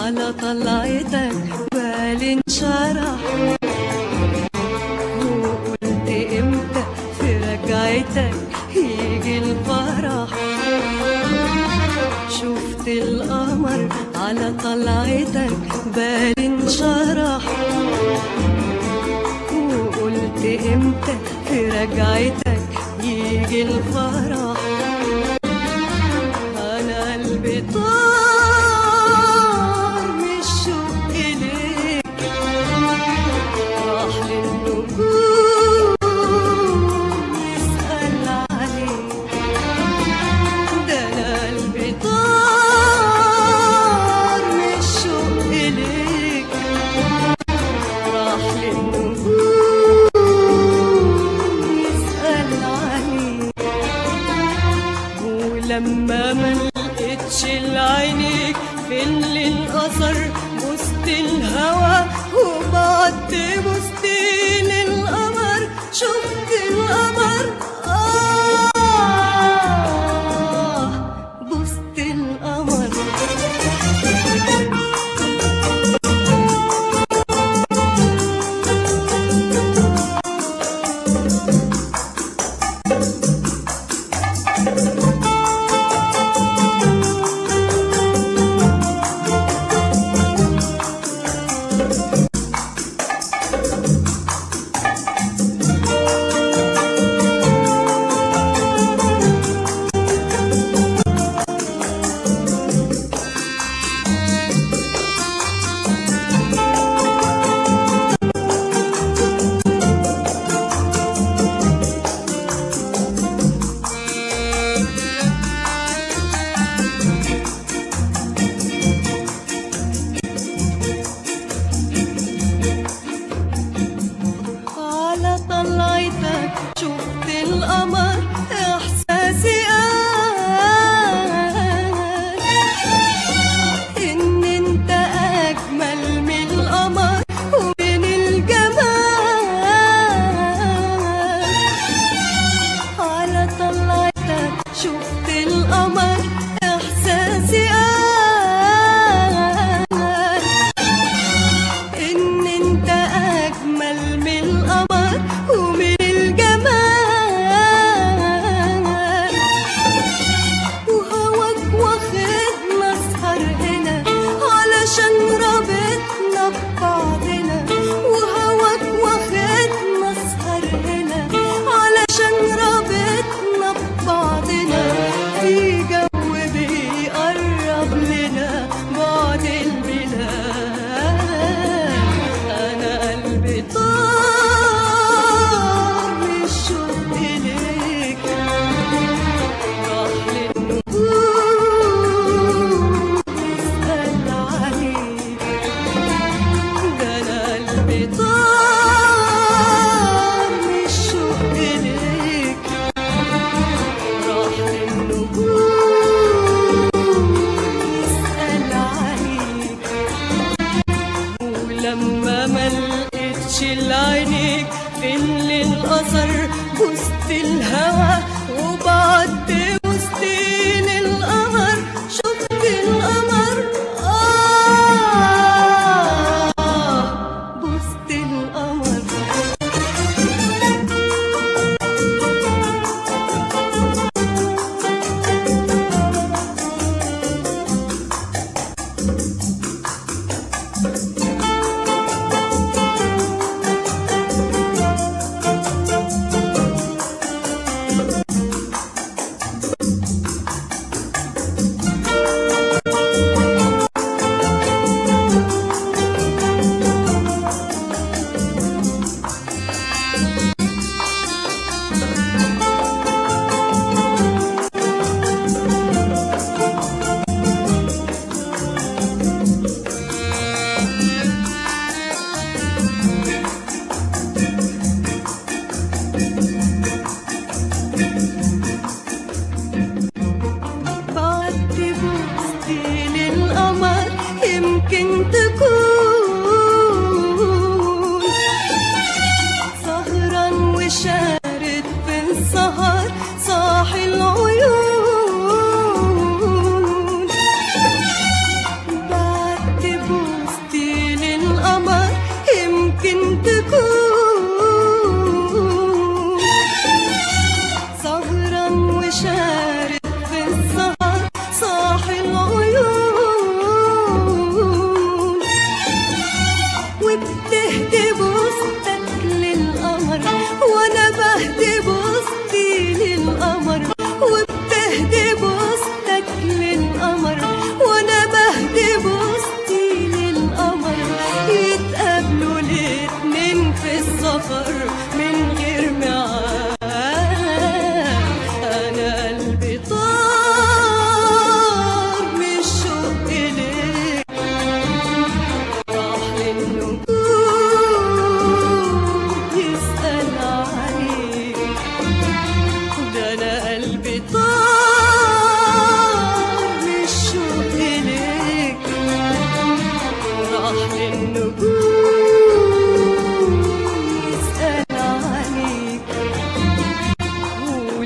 على طلعتك بالي انشرح وقلت امتى في رجعتك يجي الفرح شفت القمر على طلعتك بالي انشرح وقلت امتى في رجعتك يجي الفرح انا قلبي طار من الشوق اليك راح للنجوم يسأل عليك ده انا قلبي طار من الشوق اليك راح للنجوم يسأل عليك ولما ما لقيتش لعينيك في اللي الأثر بوست الهوى وبعدت بوست للقمر شفت القمر آه بوست القمر على طلعتك شفت القمر احساسي قال ان انت اجمل من القمر ومن الجمال على طلعتك شفت القمر احساسي قال ان انت اجمل من القمر ومن الجمال وهواك واخدنا اسهر هنا علشان رابطنا ببعضنا وهواك واخدنا اسهر هنا علشان رابطنا ببعضنا في جو بيقرب لنا بعد البلاد انا قلبي طار من الشوق ليك راح للنجوم يسأل عليك ده انا قلبي طار من الشوق ليك راح للنجوم يسأل عليك ولما ما لقيتش لعينيك في اللي الأثر وسط الهوى وبعدت وسطين القمر شفت القمر آه وسط القمر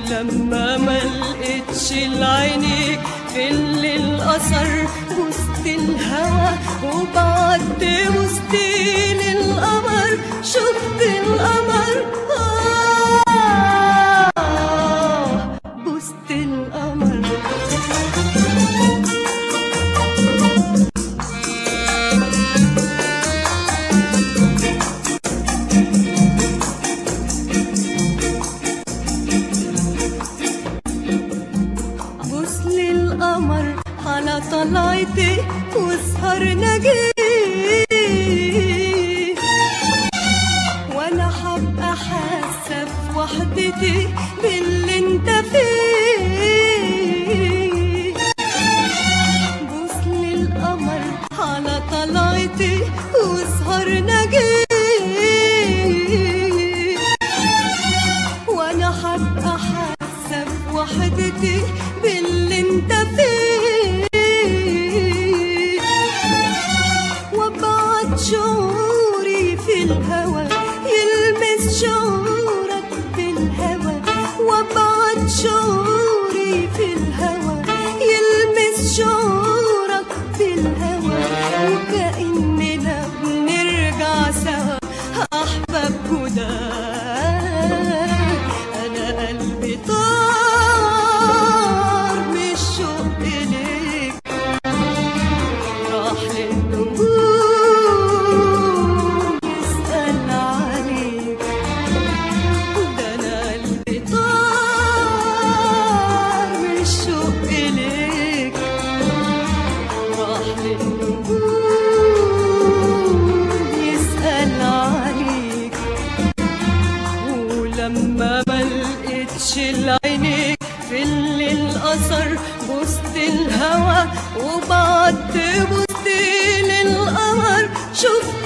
ولما ما لقيتش لعينيك في الليل اثر وسط الهوى وبعدت وسط القمر شفت القمر آه وسط القمر بص للقمر على طلعتي وسهرنا جه وانا حابة حاسة في وحدتي باللي انت فيه بص للقمر على طلعتي وسهرنا جه وانا حابة حاسة في وحدتي باللي انت فيه وابعت شعوري في الهوى يلمس شعورك بالهوى وابعت شعوري في الهوى يلمس شعورك بالهوى وكأننا بنرجع سوا أحباب هداك أنا قلبي طار من الشوق إليك راح للنجوم يسأل عليك ده أنا قلبي طار من الشوق إليك راح للنجوم يسأل عليك ولما ما لقيتش لعينيك في الليل أثر وسط الهوى وبعدت بصت للقمر شفت